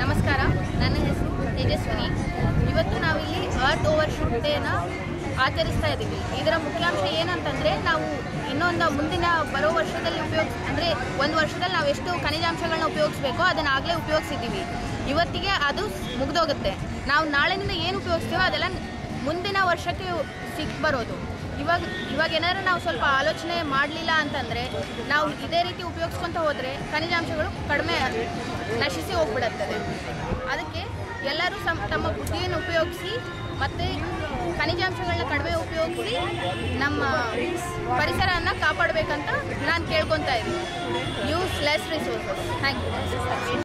ನಮಸ್ಕಾರ ನನ್ನ ಹೆಸರು ತೇಜಸ್ವಿನಿ ಇವತ್ತು ನಾವಿಲ್ಲಿ ಅರ್ತ್ ಓವರ್ ಶೂಟ್ ಡೇನ ಆಚರಿಸ್ತಾ ಇದ್ದೀವಿ ಇದರ ಮುಖ್ಯಾಂಶ ಏನಂತಂದರೆ ನಾವು ಇನ್ನೊಂದು ಮುಂದಿನ ಬರೋ ವರ್ಷದಲ್ಲಿ ಉಪಯೋಗಿಸ್ ಅಂದರೆ ಒಂದು ವರ್ಷದಲ್ಲಿ ನಾವು ಎಷ್ಟು ಖನಿಜಾಂಶಗಳನ್ನ ಉಪಯೋಗಿಸ್ಬೇಕೋ ಅದನ್ನು ಆಗಲೇ ಉಪಯೋಗಿಸಿದ್ದೀವಿ ಇವತ್ತಿಗೆ ಅದು ಮುಗ್ದೋಗುತ್ತೆ ನಾವು ನಾಳೆನಿಂದ ಏನು ಉಪಯೋಗಿಸ್ತೀವೋ ಅದೆಲ್ಲ ಮುಂದಿನ ವರ್ಷಕ್ಕೆ ಸಿಕ್ ಬರೋದು ಇವಾಗ ಇವಾಗ ಏನಾದ್ರು ನಾವು ಸ್ವಲ್ಪ ಆಲೋಚನೆ ಮಾಡಲಿಲ್ಲ ಅಂತಂದರೆ ನಾವು ಇದೇ ರೀತಿ ಉಪಯೋಗಿಸ್ಕೊಂತ ಹೋದರೆ ಖನಿಜಾಂಶಗಳು ಕಡಿಮೆ ನಶಿಸಿ ಹೋಗ್ಬಿಡುತ್ತದೆ ಅದಕ್ಕೆ ಎಲ್ಲರೂ ಸಮ್ ತಮ್ಮ ಬುದ್ಧಿಯನ್ನು ಉಪಯೋಗಿಸಿ ಮತ್ತು ಖನಿಜಾಂಶಗಳನ್ನ ಕಡಿಮೆ ಉಪಯೋಗಿಸಿ ನಮ್ಮ ಪರಿಸರವನ್ನು ಕಾಪಾಡಬೇಕಂತ ನಾನು ಕೇಳ್ಕೊತಾ ಇದ್ದೀನಿ use less resources thank you